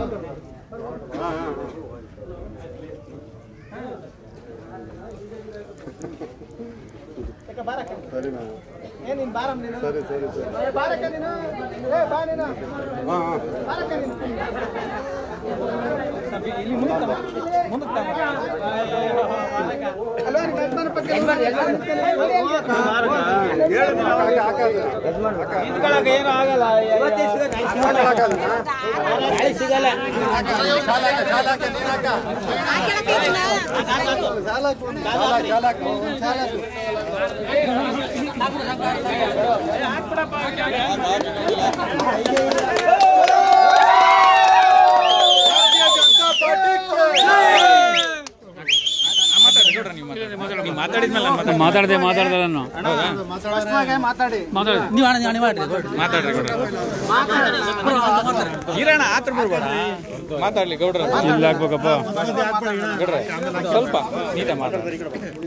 ಸರಿನಾ ಏನ್ ನೀನ್ ಬಾರಮ್ ನೀನು ಸರಿ ಸರಿ ಸರಿ ಏ, ಬಾರಕ್ಕ ನೀನು ಏ ಬಾ ನೀನು ಹಾಂ ಹಾಂ ಬಾರಕ್ಕ ನೀನು ಅಲ್ವಾ ನಿನ್ ಯಜಮಾನ ಪಕ್ಕ ಏನು ಆಗಲ್ಲ ಮಾತಾಡದೆ ಮಾತಾಡ್ದೆ ನಾನು ಮಾತಾಡಿ ಮಾತಾಡ ನೀವು ಅಣ್ಣ ನೀವು ಮಾಡ್ರಿ ಮಾತಾಡ್ರಿ ಗೌಡ್ರ ಇರೋಣ ಆತ್ರ ಬರ್ಬೇಡ ಮಾತಾಡ್ಲಿ ಗೌಡ್ರ ಇಲ್ಲಿ ಹಾಕ್ಬೇಕಪ್ಪ ಗೌಡ್ರ ಸ್ವಲ್ಪ ನೀಟಾಗಿ ಮಾತಾಡ್ರಿ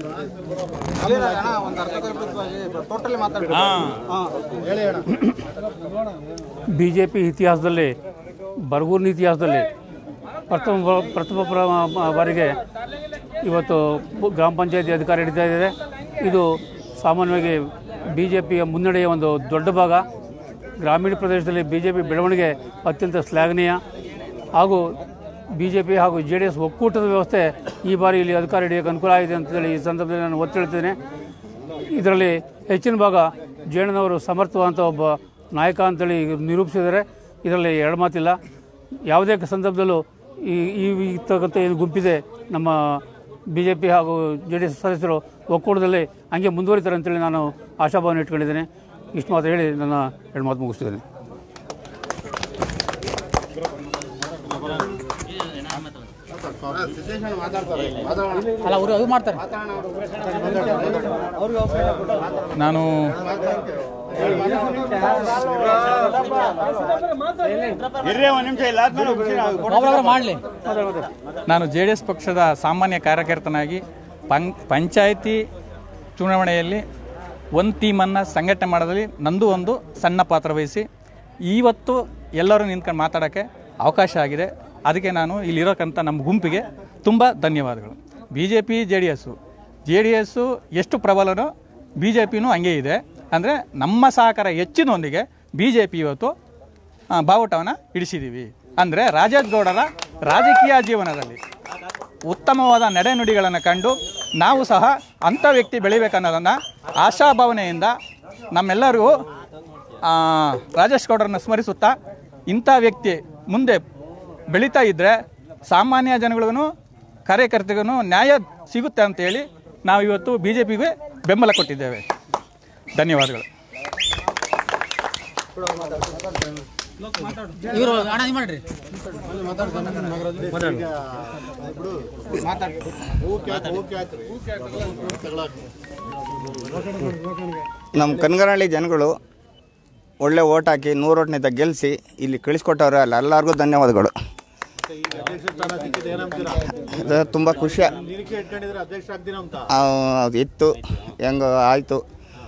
ಒಂದು ಅರ್ಧ ಟೋಟಲಿ ಮಾತಾಡಿ ಹಾ ಹೇಳಿ ಅಣ್ಣ ಬಿ ಜೆ ಪಿ ಇತಿಹಾಸದಲ್ಲಿ ಬರಗೂರಿನ ಇತಿಹಾಸದಲ್ಲಿ ಪ್ರಥಮ ಬ- ಪ್ರಥಮ ಪ್ರ- ಬಾರಿಗೆ ಇವತ್ತು ಪು- ಗ್ರಾಮ ಪಂಚಾಯತಿ ಅಧಿಕಾರ ಹಿಡಿತಾ ಇದೆ ಇದು ಸಾಮಾನ್ಯವಾಗಿ ಬಿ ಜೆ ಪಿಯ ಮುನ್ನಡೆಯ ಒಂದು ದೊಡ್ಡ ಭಾಗ ಗ್ರಾಮೀಣ ಪ್ರದೇಶದಲ್ಲಿ ಬಿ ಜೆ ಪಿ ಬೆಳವಣಿಗೆ ಅತ್ಯಂತ ಶ್ಲಾಘನೀಯ ಹಾಗೂ ಬಿ ಜೆ ಪಿ ಹಾಗೂ ಜೆ ಡಿ ಎಸ್ ಒಕ್ಕೂಟದ ವ್ಯವಸ್ಥೆ ಈ ಬಾರಿ ಇಲ್ಲಿ ಅಧಿಕಾರ ಹಿಡಿಯೋಕ್ಕೆ ಅನುಕೂಲ ಆಗಿದೆ ಅಂತೇಳಿ ಈ ಸಂದರ್ಭದಲ್ಲಿ ನಾನು ಒತ್ತಿ ಹೇಳ್ತೇನೆ ಇದರಲ್ಲಿ ಹೆಚ್ಚಿನ ಭಾಗ ಜೇಣನವರು ಸಮರ್ಥವಂತ ಒಬ್ಬ ನಾಯಕ ಅಂತೇಳಿ ನಿರೂಪಿಸಿದ್ದಾರೆ ಇದರಲ್ಲಿ ಎರಡು ಮಾತಿಲ್ಲ ಯಾವುದೇ ಸಂದರ್ಭದಲ್ಲೂ ಈ ಈ ಇರ್ತಕ್ಕಂಥ ಏನು ಗುಂಪಿದೆ ನಮ್ಮ ಬಿ ಜೆ ಪಿ ಹಾಗೂ ಜೆ ಡಿ ಎಸ್ ಸದಸ್ಯರು ಒಕ್ಕೂಟದಲ್ಲಿ ಹಂಗೆ ಮುಂದುವರಿತಾರೆ ಅಂತೇಳಿ ನಾನು ಆಶಾಭಾವನೆ ಇಟ್ಕೊಂಡಿದ್ದೇನೆ ಇಷ್ಟು ಮಾತು ಹೇಳಿ ನನ್ನ ಎರಡು ಮಾತು ಮುಗಿಸ್ತಿದ್ದೇನೆ ಅಲ್ಲ ಅವರು ಅದು ಮಾಡ್ತಾರೆ ನಾನು ಒಬ್ಬರೊಬ್ಬರು ಮಾಡಲಿ ನಾನು ಜೆ ಡಿ ಎಸ್ ಪಕ್ಷದ ಸಾಮಾನ್ಯ ಕಾರ್ಯಕರ್ತನಾಗಿ ಪಂ ಪಂಚಾಯಿತಿ ಚುನಾವಣೆಯಲ್ಲಿ ಒಂದು ಟೀಮನ್ನು ಸಂಘಟನೆ ಮಾಡೋದ್ರಲ್ಲಿ ನಂದು ಒಂದು ಸಣ್ಣ ಪಾತ್ರ ವಹಿಸಿ ಇವತ್ತು ಎಲ್ಲರೂ ನಿಂತ್ಕೊಂಡು ಮಾತಾಡೋಕ್ಕೆ ಅವಕಾಶ ಆಗಿದೆ ಅದಕ್ಕೆ ನಾನು ಇಲ್ಲಿರೋಕ್ಕಂಥ ನಮ್ಮ ಗುಂಪಿಗೆ ತುಂಬ ಧನ್ಯವಾದಗಳು B J P J D S J D S ಎಷ್ಟು ಪ್ರಬಲನೋ ಬಿ ಜೆ ಪಿನೂ ಹಂಗೆ ಇದೆ ಅಂದರೆ ನಮ್ಮ ಸಹಕಾರ ಹೆಚ್ಚಿನೊಂದಿಗೆ ಬಿ ಜೆ ಪಿ ಇವತ್ತು ಆ, ಬಾವುಟವನ್ನು ಇಡಿಸಿದ್ದೀವಿ ಅಂದರೆ ರಾಜೇಶ್ ಗೌಡರ ರಾಜಕೀಯ ಜೀವನದಲ್ಲಿ ಉತ್ತಮವಾದ ನಡೆನುಡಿಗಳನ್ನು ಕಂಡು ನಾವು ಸಹ ಅಂಥ ವ್ಯಕ್ತಿ ಬೆಳಿಬೇಕನ್ನೋದನ್ನು ಆಶಾಭಾವನೆಯಿಂದ ನಮ್ಮೆಲ್ಲರಿಗೂ ಆ, ರಾಜೇಶ್ ಗೌಡರನ್ನು ಸ್ಮರಿಸುತ್ತಾ ಇಂಥ ವ್ಯಕ್ತಿ ಮುಂದೆ ಬೆಳೀತಾ ಇದ್ದರೆ ಸಾಮಾನ್ಯ ಜನಗಳಿಗೂ ಕಾರ್ಯಕರ್ತರಿಗೂ ನ್ಯಾಯ ಸಿಗುತ್ತೆ ಅಂತೇಳಿ ನಾವು ಇವತ್ತು ಬಿ ಜೆ ಪಿಗೆ ಬೆಂಬಲ ಕೊಟ್ಟಿದ್ದೇವೆ ಧನ್ಯವಾದಗಳು ಇವರು ಅಣ್ಣ ನೀವು ಮಾಡ್ರಿ ನಮ್ಮ ಕನಗನಹಳ್ಳಿ ಜನಗಳು ಒಳ್ಳೆ ಓಟ್ ಹಾಕಿ ನೂರು ಓಟ್ನಿಂದ ಗೆಲ್ಲಿಸಿ ಇಲ್ಲಿ ಕಳಿಸ್ಕೊಟ್ಟವ್ರೆ ಅಲ್ಲ ಎಲ್ಲರಿಗೂ ಧನ್ಯವಾದಗಳು ಅದು ತುಂಬ ಖುಷಿ ಆ, ಅದು ಇತ್ತು ಹೆಂಗ ಆಯಿತು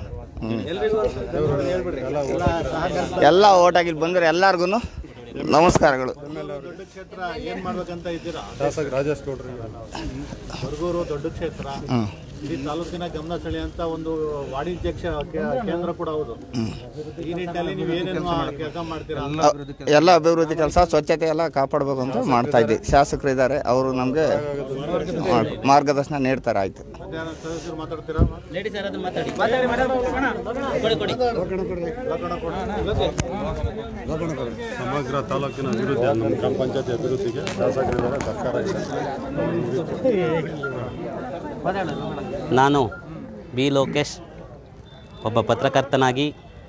ಎಲ್ಲ ಓಟ್ ಹಾಕಿ ಇಲ್ಲಿ ಬಂದರೆ ಎಲ್ಲರಿಗೂ ನಮಸ್ಕಾರಗಳು ದೊಡ್ಡ ಕ್ಷೇತ್ರ ಏನ್ ಮಾಡ್ಬೇಕಂತ ಇದ್ದೀರಾ ಶಾಸಕ ರಾಜೇಶ್ ಗೌಡ್ರು ಬರ್ಗೂರು ದೊಡ್ಡ ಕ್ಷೇತ್ರ ಇಡೀ ತಾಲೂಕಿನ ಗಮನ ಸೆಳೆಯುವಂತ ಒಂದು ವಾಣಿಜ್ಯಕ್ಷ ಕೇಂದ್ರ ಕೂಡ ಹೌದು ಈ ನಿಟ್ಟಿನಲ್ಲಿ ನೀವು ಏನೇನು ಕೆಲಸ ಮಾಡ್ತೀರಾ ಎಲ್ಲ ಅಭಿವೃದ್ಧಿ ಕೆಲಸ ಸ್ವಚ್ಛತೆ ಎಲ್ಲ ಕಾಪಾಡಬೇಕು ಅಂತ ಮಾಡ್ತಾ ಇದ್ದೀವಿ ಶಾಸಕರು ಇದ್ದಾರೆ ಅವರು ನಮಗೆ ಮಾರ್ಗದರ್ಶನ ನೀಡ್ತಾರೆ ಆಯಿತು ಮಧ್ಯಾಹ್ನ ಸದಸ್ಯರು ಮಾತಾಡ್ತೀರಾ ಸಮಗ್ರ ತಾಲೂಕಿನ ಅಭಿವೃದ್ಧಿ ನಮ್ಮ ಗ್ರಾಮ ಪಂಚಾಯತಿ ಅಭಿವೃದ್ಧಿಗೆ ಶಾಸಕರಿದ್ದಾರೆ ಸರ್ಕಾರ ಇದೆ ನಾನು ಬಿ ಲೋಕೇಶ್ ಒಬ್ಬ ಪತ್ರಕರ್ತನಾಗಿ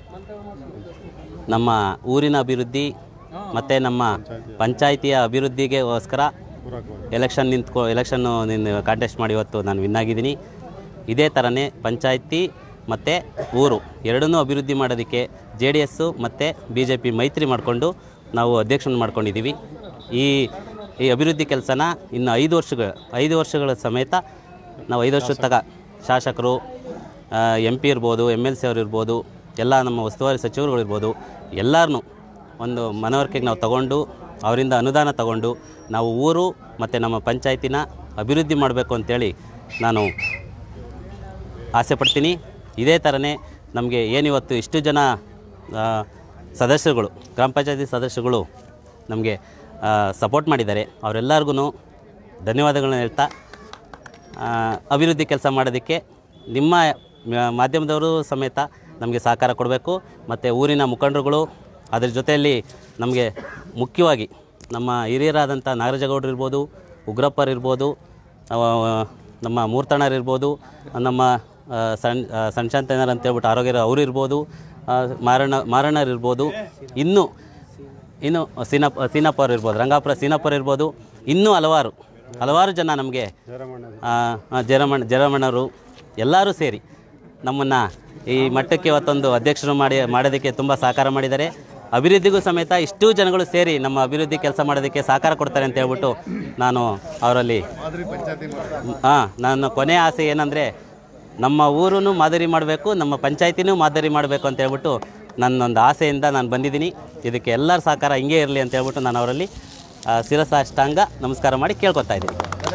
ನಮ್ಮ ಊರಿನ ಅಭಿವೃದ್ಧಿ ಮತ್ತು ನಮ್ಮ ಪಂಚಾಯಿತಿಯ ಅಭಿವೃದ್ಧಿಗೆಗೋಸ್ಕರ ಎಲೆಕ್ಷನ್ ನಿಂತ್ಕೊ ಎಲೆಕ್ಷನ್ನು ನಿನ್ನ ಕಾಂಟೆಸ್ಟ್ ಮಾಡಿ ಇವತ್ತು ನಾನು ವಿನ್ ಆಗಿದ್ದೀನಿ ಇದೇ ಥರನೇ ಪಂಚಾಯಿತಿ ಮತ್ತು ಊರು ಎರಡನ್ನೂ ಅಭಿವೃದ್ಧಿ ಮಾಡೋದಕ್ಕೆ ಜೆ ಡಿ ಎಸ್ಸು ಮತ್ತು ಬಿ ಜೆ ಪಿ ಮೈತ್ರಿ ಮಾಡಿಕೊಂಡು ನಾವು ಅಧ್ಯಕ್ಷನ ಮಾಡ್ಕೊಂಡಿದ್ದೀವಿ ಈ ಈ ಅಭಿವೃದ್ಧಿ ಕೆಲಸನ ಇನ್ನು ಐದು ವರ್ಷಗಳ ಐದು ವರ್ಷಗಳ ಸಮೇತ ನಾವು ಐದು ವರ್ಷದ ತಗ ಶಾಸಕರು ಎಂ ಪಿ ಇರ್ಬೋದು ಎಮ್ ಎಲ್ ಸಿ ಅವ್ರು ಇರ್ಬೋದು ಎಲ್ಲ ನಮ್ಮ ಉಸ್ತುವಾರಿ ಸಚಿವರುಗಳಿರ್ಬೋದು ಎಲ್ಲರನ್ನೂ ಒಂದು ಮನವರಿಕೆಗೆ ನಾವು ತಗೊಂಡು ಅವರಿಂದ ಅನುದಾನ ತಗೊಂಡು ನಾವು ಊರು ಮತ್ತು ನಮ್ಮ ಪಂಚಾಯತಿನ ಅಭಿವೃದ್ಧಿ ಮಾಡಬೇಕು ಅಂತೇಳಿ ನಾನು ಆಸೆ ಪಡ್ತೀನಿ ಇದೇ ಥರನೇ ನಮಗೆ ಏನಿವತ್ತು ಇಷ್ಟು ಜನ ಆ, ಸದಸ್ಯರುಗಳು ಗ್ರಾಮ ಪಂಚಾಯತಿ ಸದಸ್ಯರುಗಳು ನಮಗೆ ಸಪೋರ್ಟ್ ಮಾಡಿದ್ದಾರೆ ಅವರೆಲ್ಲರಿಗೂ ಧನ್ಯವಾದಗಳನ್ನ ಹೇಳ್ತಾ ಆ, ಅಭಿವೃದ್ಧಿ ಕೆಲಸ ಮಾಡೋದಕ್ಕೆ ನಿಮ್ಮ ಮ- ಮಾಧ್ಯಮದವರು ಸಮೇತ ನಮಗೆ ಸಹಕಾರ ಕೊಡಬೇಕು ಮತ್ತು ಊರಿನ ಮುಖಂಡರುಗಳು ಅದರ ಜೊತೆಯಲ್ಲಿ ನಮಗೆ ಮುಖ್ಯವಾಗಿ ನಮ್ಮ ಹಿರಿಯರಾದಂಥ ನಾಗರಾಜಗೌಡರು ಇರ್ಬೋದು ಉಗ್ರಪ್ಪರ್ ಇರ್ಬೋದು ಅವ- ನಮ್ಮ ಮೂರ್ತಣ್ಣರು ಇರ್ಬೋದು ನಮ್ಮ ಆ, ಸಣ್ ಆ, ಸಣ್ಶಾಂತನರ್ ಅಂತ ಹೇಳ್ಬಿಟ್ಟು ಆರೋಗ್ಯರ ಅವರು ಇರ್ಬೋದು ಆ, ಮಾರಣ್ಣ ಮಾರಣ್ಣರು ಇರ್ಬೋದು ಇನ್ನೂ ಇನ್ನು ಸೀನಪ್ ಸೀನಪ್ಪ ಅವ್ರು ಇರ್ಬೋದು ರಂಗಾಪುರ ಸೀನಪ್ಪರು ಇರ್ಬೋದು ಇನ್ನೂ ಹಲವಾರು ಹಲವಾರು ಜನ ನಮಗೆ ಜಯರಮಣ್ಣ ಜಯರಮಣ್ಣವರು ಎಲ್ಲರೂ ಸೇರಿ ನಮ್ಮನ್ನು ಈ ಮಟ್ಟಕ್ಕೆ ಇವತ್ತೊಂದು ಅಧ್ಯಕ್ಷರು ಮಾಡಿ ಮಾಡೋದಕ್ಕೆ ತುಂಬ ಸಹಕಾರ ಮಾಡಿದ್ದಾರೆ ಅಭಿವೃದ್ಧಿಗೂ ಸಮೇತ ಇಷ್ಟೂ ಜನಗಳು ಸೇರಿ ನಮ್ಮ ಅಭಿವೃದ್ಧಿ ಕೆಲಸ ಮಾಡೋದಕ್ಕೆ ಸಹಕಾರ ಕೊಡ್ತಾರೆ ಅಂತ ಹೇಳ್ಬಿಟ್ಟು ನಾನು ಅವರಲ್ಲಿ ಹಾಂ ನನ್ನ ಕೊನೆಯ ಆಸೆ ಏನಂದರೆ ನಮ್ಮ ಊರೂ ಮಾದರಿ ಮಾಡಬೇಕು ನಮ್ಮ ಪಂಚಾಯತಿನೂ ಮಾದರಿ ಮಾಡಬೇಕು ಅಂತ ಹೇಳ್ಬಿಟ್ಟು ನನ್ನೊಂದು ಆಸೆಯಿಂದ ನಾನು ಬಂದಿದ್ದೀನಿ ಇದಕ್ಕೆ ಎಲ್ಲರ ಸಹಕಾರ ಹಿಂಗೆ ಇರಲಿ ಅಂತ ಹೇಳ್ಬಿಟ್ಟು ನಾನು ಅವರಲ್ಲಿ ಆ, ಶಿರಸಾಷ್ಟಾಂಗ ನಮಸ್ಕಾರ ಮಾಡಿ ಕೇಳ್ಕೊತಾ ಇದ್ದೀನಿ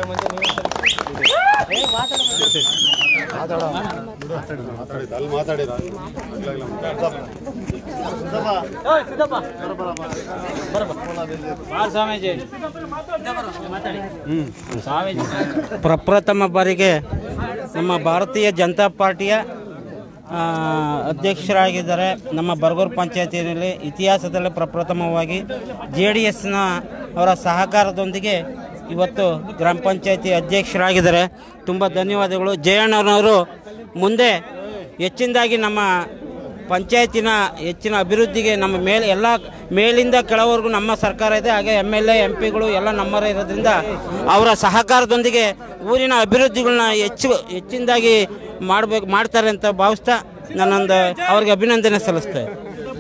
ಅಲ್ಲಿ ಮಾತಾಡಿದ ಪ್ರಪ್ರಥಮ ಬಾರಿಗೆ ನಮ್ಮ ಭಾರತೀಯ ಜನತಾ ಪಾರ್ಟಿಯ ಆ, ಅಧ್ಯಕ್ಷರಾಗಿದ್ದಾರೆ ನಮ್ಮ ಬರಗೂರು ಪಂಚಾಯತಿನಲ್ಲಿ ಇತಿಹಾಸದಲ್ಲಿ ಪ್ರಪ್ರಥಮವಾಗಿ ಜೆ ಡಿ ಎಸ್ನ ಅವರ ಸಹಕಾರದೊಂದಿಗೆ ಇವತ್ತು ಗ್ರಾಮ ಪಂಚಾಯತಿ ಅಧ್ಯಕ್ಷರಾಗಿದ್ದಾರೆ ತುಂಬ ಧನ್ಯವಾದಗಳು ಜಯಣ್ಣನವರು ಮುಂದೆ ಹೆಚ್ಚಿನದಾಗಿ ನಮ್ಮ ಪಂಚಾಯತಿನ ಹೆಚ್ಚಿನ ಅಭಿವೃದ್ಧಿಗೆ ನಮ್ಮ ಮೇಲೆ ಎಲ್ಲ ಮೇಲಿಂದ ಕೆಳವರೆಗೂ ನಮ್ಮ ಸರ್ಕಾರ ಇದೆ ಹಾಗೆ ಎಮ್ ಎಲ್ ಎ ಎಂ ಪಿಗಳು ಎಲ್ಲ ನಮ್ಮರೇ ಇರೋದ್ರಿಂದ ಅವರ ಸಹಕಾರದೊಂದಿಗೆ ಊರಿನ ಅಭಿವೃದ್ಧಿಗಳನ್ನ ಹೆಚ್ಚು ಹೆಚ್ಚಿನದಾಗಿ ಮಾಡಬೇಕು ಮಾಡ್ತಾರೆ ಅಂತ ಭಾವಿಸ್ತಾ ನಾನೊಂದು ಅವ್ರಿಗೆ ಅಭಿನಂದನೆ ಸಲ್ಲಿಸ್ತಾ ಇದ್ದೀನಿ.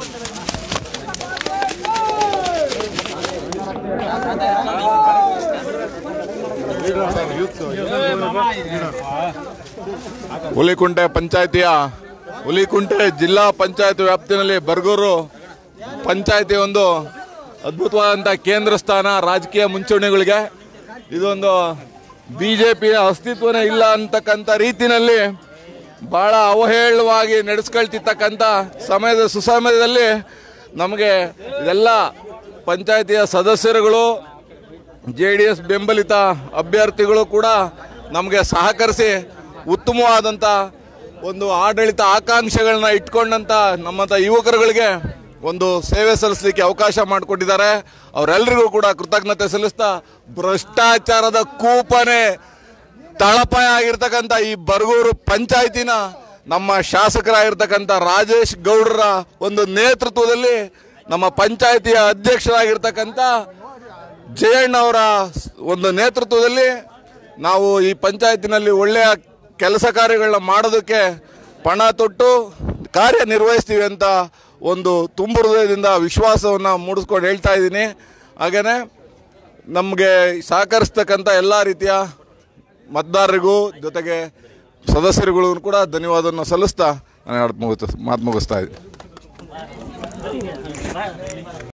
ಹುಲಿಕುಂಟೆ ಪಂಚಾಯತಿಯ ಹುಲಿಕುಂಟೆ ಜಿಲ್ಲಾ ಪಂಚಾಯತ್ ವ್ಯಾಪ್ತಿನಲ್ಲಿ ಬರ್ಗೂರು ಪಂಚಾಯತಿ ಒಂದು ಅದ್ಭುತವಾದಂಥ ಕೇಂದ್ರ ಸ್ಥಾನ ರಾಜಕೀಯ ಮುಂಚೂಣಿಗಳಿಗೆ ಇದೊಂದು ಬಿ ಜೆ ಪಿಯ ಅಸ್ತಿತ್ವನೇ ಇಲ್ಲ ಅಂತಕ್ಕಂಥ ರೀತಿನಲ್ಲಿ ಬಹಳ ಅವಹೇಳವಾಗಿ ನಡೆಸ್ಕೊಳ್ತಿರ್ತಕ್ಕಂಥ ಸಮಯದ ಸುಸಮಯದಲ್ಲಿ ನಮಗೆ ಇದೆಲ್ಲ ಪಂಚಾಯತಿಯ ಸದಸ್ಯರುಗಳು ಜೆ ಡಿ ಎಸ್ ಬೆಂಬಲಿತ ಅಭ್ಯರ್ಥಿಗಳು ಕೂಡ ನಮಗೆ ಸಹಕರಿಸಿ ಉತ್ತಮವಾದಂಥ ಒಂದು ಆಡಳಿತ ಆಕಾಂಕ್ಷೆಗಳನ್ನ ಇಟ್ಕೊಂಡಂಥ ನಮ್ಮಂಥ ಯುವಕರುಗಳಿಗೆ ಒಂದು ಸೇವೆ ಸಲ್ಲಿಸಲಿಕ್ಕೆ ಅವಕಾಶ ಮಾಡಿಕೊಟ್ಟಿದ್ದಾರೆ ಅವರೆಲ್ಲರಿಗೂ ಕೂಡ ಕೃತಜ್ಞತೆ ಸಲ್ಲಿಸ್ತಾ ಭ್ರಷ್ಟಾಚಾರದ ಕೂಪನೆ ತಳಪಾಯ ಆಗಿರ್ತಕ್ಕಂಥ ಈ ಬರಗೂರು ಪಂಚಾಯತಿನ ನಮ್ಮ ಶಾಸಕರಾಗಿರ್ತಕ್ಕಂಥ ರಾಜೇಶ್ ಗೌಡ್ರ ಒಂದು ನೇತೃತ್ವದಲ್ಲಿ ನಮ್ಮ ಪಂಚಾಯತಿಯ ಅಧ್ಯಕ್ಷರಾಗಿರ್ತಕ್ಕಂಥ ಜಯಣ್ಣ ಅವರ ಒಂದು ನೇತೃತ್ವದಲ್ಲಿ ನಾವು ಈ ಪಂಚಾಯತಿನಲ್ಲಿ ಒಳ್ಳೆಯ ಕೆಲಸ ಕಾರ್ಯಗಳನ್ನ ಮಾಡೋದಕ್ಕೆ ಪಣ ತೊಟ್ಟು ಕಾರ್ಯನಿರ್ವಹಿಸ್ತೀವಿ ಅಂತ ಒಂದು ತುಂಬು ಹೃದಯದಿಂದ ವಿಶ್ವಾಸವನ್ನು ಮೂಡಿಸ್ಕೊಂಡು ಹೇಳ್ತಾ ಇದ್ದೀನಿ ಹಾಗೆಯೇ ನಮಗೆ ಸಹಕರಿಸ್ತಕ್ಕಂಥ ಎಲ್ಲ ರೀತಿಯ ಮತದಾರರಿಗೂ ಜೊತೆಗೆ ಸದಸ್ಯರುಗಳಿಗೂ ಕೂಡ ಧನ್ಯವಾದವನ್ನು ಸಲ್ಲಿಸ್ತಾ ನಾನು ಮಾತು ಮುಗಿಸ್ತಾ ಇದ್ದೀನಿ